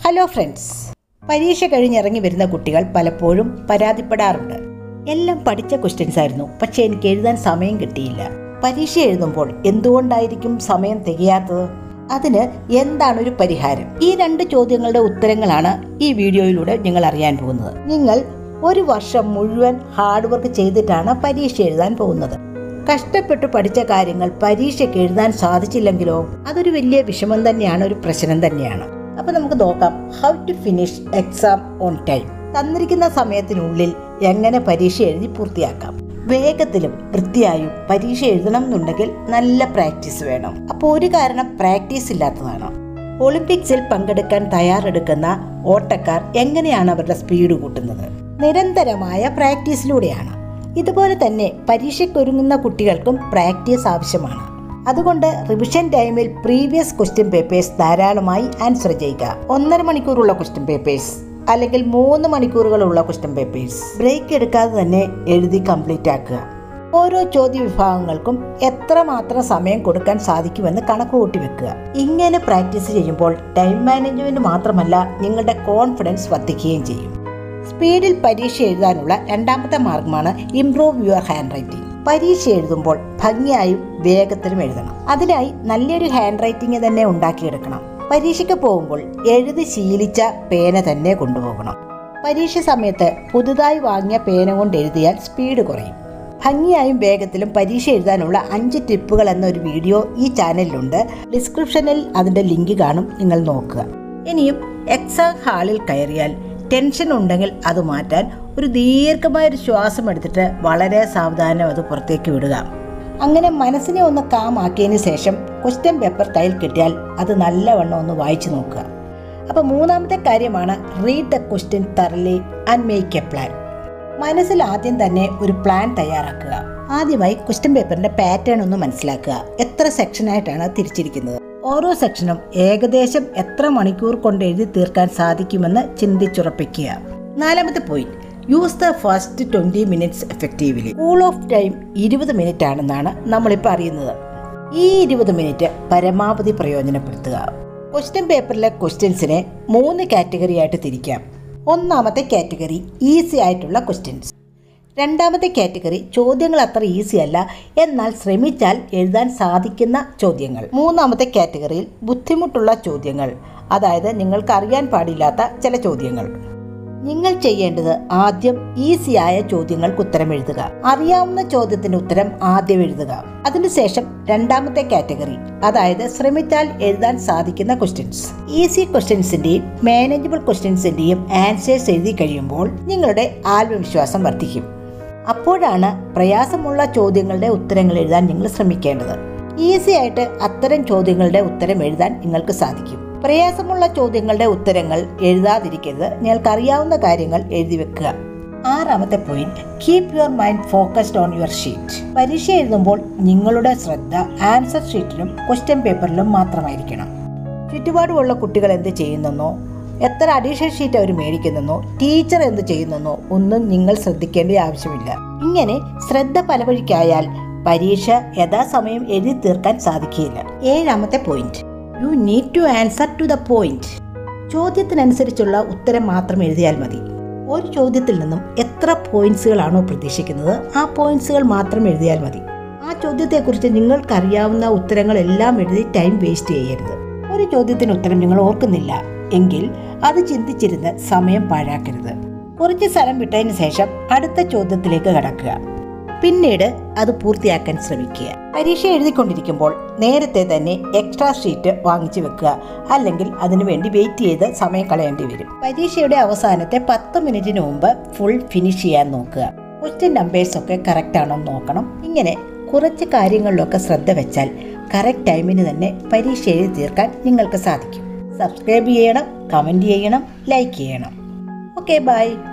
hello friends പരീക്ഷ കഴിഞ്ഞിറങ്ങി വരുന്ന കുട്ടികൾ പലപ്പോഴും പരാതിപ്പെടാറുണ്ട് എല്ലാം പഠിച്ച ക്വസ്റ്റ്യൻസ് ആയിരുന്നു പക്ഷെ എനിക്ക് എഴുതാൻ സമയം കിട്ടിയില്ല പരീക്ഷ എഴുതുമ്പോൾ എന്തുകൊണ്ടായിരിക്കും സമയം തികയാത്തത് അതിന് എന്താണ് ഒരു പരിഹാരം ഈ രണ്ട് ചോദ്യങ്ങളുടെ ഉത്തരങ്ങളാണ് ഈ വീഡിയോയിലൂടെ നിങ്ങൾ അറിയാൻ പോകുന്നത് നിങ്ങൾ ഒരു വർഷം മുഴുവൻ ഹാർഡ് വർക്ക് ചെയ്തിട്ടാണ് പരീക്ഷ എഴുതാൻ പോകുന്നത് കഷ്ടപ്പെട്ട് പഠിച്ച കാര്യങ്ങൾ പരീക്ഷയ്ക്ക് എഴുതാൻ സാധിച്ചില്ലെങ്കിലോ അതൊരു വലിയ വിഷമം തന്നെയാണ് ഒരു പ്രശ്നം തന്നെയാണ് അപ്പൊ നമുക്ക് നോക്കാം how to finish exam on time തന്നിരിക്കുന്ന സമയത്തിനുള്ളിൽ എങ്ങനെ പരീക്ഷ എഴുതി പൂർത്തിയാക്കാം വേഗത്തിലും വൃത്തിയായും പരീക്ഷ എഴുതണം എന്നുണ്ടെങ്കിൽ നല്ല പ്രാക്ടീസ് വേണം അപ്പോൾ ഒരു കാരണം പ്രാക്ടീസ് ഇല്ലാത്തതാണ് ഒളിമ്പിക്സിൽ പങ്കെടുക്കാൻ തയ്യാറെടുക്കുന്ന ഓട്ടക്കാർ എങ്ങനെയാണ് അവരുടെ സ്പീഡ് കൂട്ടുന്നത് നിരന്തരമായ പ്രാക്ടീസിലൂടെയാണ് ഇതുപോലെ തന്നെ പരീക്ഷയ്ക്കൊരുങ്ങുന്ന കുട്ടികൾക്കും പ്രാക്ടീസ് ആവശ്യമാണ് അതുകൊണ്ട് റിവിഷൻ ടൈമിൽ പ്രീവിയസ് ക്വസ്റ്റ്യൻ പേപ്പേഴ്സ് ധാരാളമായി ആൻസർ ചെയ്യുക ഒന്നര മണിക്കൂറുള്ള ക്വസ്റ്റ്യൻ പേപ്പേഴ്സ് അല്ലെങ്കിൽ മൂന്ന് മണിക്കൂറുകളുള്ള ക്വസ്റ്റ്യൻ പേപ്പേഴ്സ് ബ്രേക്ക് എടുക്കാതെ തന്നെ എഴുതി കംപ്ലീറ്റ് ആക്കുക ഓരോ ചോദ്യ വിഭാഗങ്ങൾക്കും എത്രമാത്രം സമയം കൊടുക്കാൻ സാധിക്കുമെന്ന് കണക്ക് കൂട്ടി വെക്കുക ഇങ്ങനെ പ്രാക്ടീസ് ചെയ്യുമ്പോൾ ടൈം മാനേജ്മെന്റ് മാത്രമല്ല നിങ്ങളുടെ കോൺഫിഡൻസ് വർദ്ധിക്കുകയും ചെയ്യും സ്പീഡിൽ പരീക്ഷ എഴുതാനുള്ള രണ്ടാമത്തെ മാർഗമാണ് ഇംപ്രൂവ് യുവർ ഹാൻഡ് റൈറ്റിംഗ് പരീക്ഷ എഴുതുമ്പോൾ ഭംഗിയായും വേഗത്തിലും എഴുതണം അതിനായി നല്ലൊരു ഹാൻഡ് റൈറ്റിംഗ് തന്നെ ഉണ്ടാക്കിയെടുക്കണം പരീക്ഷയ്ക്ക് പോകുമ്പോൾ എഴുതി ശീലിച്ച പേന തന്നെ കൊണ്ടുപോകണം പരീക്ഷ സമയത്ത് പുതുതായി വാങ്ങിയ പേന കൊണ്ട് എഴുതിയാൽ സ്പീഡ് കുറയും ഭംഗിയായും വേഗത്തിലും പരീക്ഷ എഴുതാനുള്ള അഞ്ച് ടിപ്പുകൾ എന്നൊരു വീഡിയോ ഈ ചാനലിലുണ്ട് ഡിസ്ക്രിപ്ഷനിൽ അതിൻ്റെ ലിങ്ക് കാണും നിങ്ങൾ നോക്കുക ഇനിയും എക്സാം ഹാളിൽ കയറിയാൽ ടെൻഷൻ ഉണ്ടെങ്കിൽ അത് മാറ്റാൻ ഒരു ദീർഘമായ ഒരു ശ്വാസം എടുത്തിട്ട് വളരെ സാവധാനം അത് പുറത്തേക്ക് വിടുക അങ്ങനെ മനസ്സിനെ ഒന്ന് കാമാക്കിയതിന് ശേഷം ക്വസ്റ്റ്യൻ പേപ്പർ കയ്യിൽ കിട്ടിയാൽ അത് നല്ലവണ്ണം ഒന്ന് വായിച്ചു നോക്കുക അപ്പോൾ മൂന്നാമത്തെ കാര്യമാണ് read the question thoroughly and make a plan മനസ്സിൽ ആദ്യം തന്നെ ഒരു പ്ലാൻ തയ്യാറാക്കുക ആദ്യമായി ക്വസ്റ്റ്യൻ പേപ്പറിന്റെ പാറ്റേൺ ഒന്ന് മനസ്സിലാക്കുക എത്ര സെക്ഷനായിട്ടാണ് തിരിച്ചിരിക്കുന്നത് ഓരോ സെക്ഷനും ഏകദേശം എത്ര മണിക്കൂർ കൊണ്ട് എഴുതി തീർക്കാൻ സാധിക്കുമെന്ന് ചിന്തിച്ചുറപ്പിക്കുക നാലാമത്തെ point use the first twenty minutes effectively cool off time ഇരുപത് മിനിറ്റ് ആണെന്നാണ് നമ്മളിപ്പോൾ അറിയുന്നത് ഈ ഇരുപത് മിനിറ്റ് പരമാവധി പ്രയോജനപ്പെടുത്തുക ക്വസ്റ്റ്യൻ പേപ്പറിലെ ക്വസ്റ്റ്യൻസിനെ മൂന്ന് കാറ്റഗറി ആയിട്ട് തിരിക്കാം ഒന്നാമത്തെ കാറ്റഗറി ഈസി ആയിട്ടുള്ള ക്വസ്റ്റ്യൻസ് രണ്ടാമത്തെ കാറ്റഗറി ചോദ്യങ്ങൾ അത്ര ഈസി അല്ല എന്നാൽ ശ്രമിച്ചാൽ എഴുതാൻ സാധിക്കുന്ന ചോദ്യങ്ങൾ മൂന്നാമത്തെ കാറ്റഗറിയിൽ ബുദ്ധിമുട്ടുള്ള ചോദ്യങ്ങൾ അതായത് നിങ്ങൾക്ക് അറിയാൻ പാടില്ലാത്ത ചില ചോദ്യങ്ങൾ നിങ്ങൾ ചെയ്യേണ്ടത് ആദ്യം ഈസിയായ ചോദ്യങ്ങൾക്ക് ഉത്തരം എഴുതുക അറിയാവുന്ന ചോദ്യത്തിന് ഉത്തരം ആദ്യം എഴുതുക അതിനുശേഷം രണ്ടാമത്തെ കാറ്റഗറി അതായത് ശ്രമിച്ചാൽ എഴുതാൻ സാധിക്കുന്ന ക്വസ്റ്റ്യൻസ് ഈസി ക്വസ്റ്റ്യൻസിന്റെയും മാനേജബിൾ ക്വസ്റ്റ്യൻസിന്റെയും ആൻസേഴ്സ് എഴുതി കഴിയുമ്പോൾ നിങ്ങളുടെ ആത്മവിശ്വാസം വർദ്ധിക്കും അപ്പോഴാണ് പ്രയാസമുള്ള ചോദ്യങ്ങളുടെ ഉത്തരങ്ങൾ എഴുതാൻ നിങ്ങൾ ശ്രമിക്കേണ്ടത് ഈസി ആയിട്ട് അത്തരം ചോദ്യങ്ങളുടെ ഉത്തരം എഴുതാൻ നിങ്ങൾക്ക് സാധിക്കും പ്രയാസമുള്ള ചോദ്യങ്ങളുടെ ഉത്തരങ്ങൾ എഴുതാതിരിക്കരുത് നിങ്ങൾക്ക് അറിയാവുന്ന കാര്യങ്ങൾ എഴുതി വെക്കുക ആറാമത്തെ point keep your mind focused on your sheet പരീക്ഷ എഴുതുമ്പോൾ നിങ്ങളുടെ ശ്രദ്ധ ആൻസർ ഷീറ്റിലും ക്വസ്റ്റ്യൻ പേപ്പറിലും മാത്രമായിരിക്കണം ചുറ്റുപാടുമുള്ള കുട്ടികൾ എന്ത് ചെയ്യുന്നെന്നോ എത്ര അഡീഷണൽ ഷീറ്റ് അവർ മേടിക്കുന്നെന്നോ ടീച്ചർ എന്ത് ചെയ്യുന്നെന്നോ ഒന്നും നിങ്ങൾ ശ്രദ്ധിക്കേണ്ട ആവശ്യമില്ല ഇങ്ങനെ ശ്രദ്ധ പലവഴിക്കായാൽ പരീക്ഷ യഥാസമയം എഴുതി തീർക്കാൻ സാധിക്കുകയില്ല ഏഴാമത്തെ point you need to answer to the point ചോദ്യത്തിനനുസരിച്ചുള്ള ഉത്തരം മാത്രം എഴുതിയാൽ മതി ഒരു ചോദ്യത്തിൽ നിന്നും എത്ര പോയിന്റ്സുകളാണോ പ്രതീക്ഷിക്കുന്നത് ആ പോയിന്റ്സുകൾ മാത്രം എഴുതിയാൽ മതി ആ ചോദ്യത്തെക്കുറിച്ച് നിങ്ങൾക്കറിയാവുന്ന ഉത്തരങ്ങളെല്ലാം എഴുതി ടൈം വേസ്റ്റ് ചെയ്യരുത് ഒരു ചോദ്യത്തിന് ഉത്തരം നിങ്ങൾ ഓർക്കുന്നില്ല എങ്കിൽ അത് ചിന്തിച്ചിരുന്ന് സമയം പാഴാക്കരുത് കുറച്ച് സ്ഥലം വിട്ടതിന് ശേഷം അടുത്ത ചോദ്യത്തിലേക്ക് കടക്കുക പിന്നീട് അത് പൂർത്തിയാക്കാൻ ശ്രമിക്കുക പരീക്ഷ എഴുതിക്കൊണ്ടിരിക്കുമ്പോൾ നേരത്തെ തന്നെ എക്സ്ട്രാ ഷീറ്റ് വാങ്ങിച്ചു വെക്കുക അല്ലെങ്കിൽ അതിനുവേണ്ടി വെയിറ്റ് ചെയ്ത് സമയം കളയേണ്ടി വരും പരീക്ഷയുടെ അവസാനത്തെ പത്ത് മിനിറ്റിന് മുമ്പ് ഫുൾ ഫിനിഷ് ചെയ്യാൻ നോക്കുക ക്വസ്റ്റ്യൻ നമ്പേഴ്സ് ഒക്കെ കറക്റ്റ് ആണോ എന്ന് നോക്കണം ഇങ്ങനെ കുറച്ച് കാര്യങ്ങളിലൊക്കെ ശ്രദ്ധ വെച്ചാൽ കറക്റ്റ് ടൈമിന് തന്നെ പരീക്ഷ എഴുതി തീർക്കാൻ നിങ്ങൾക്ക് സാധിക്കും സബ്സ്ക്രൈബ് ചെയ്യണം കമൻറ്റ് ചെയ്യണം ലൈക്ക് ചെയ്യണം ഓക്കെ ബൈ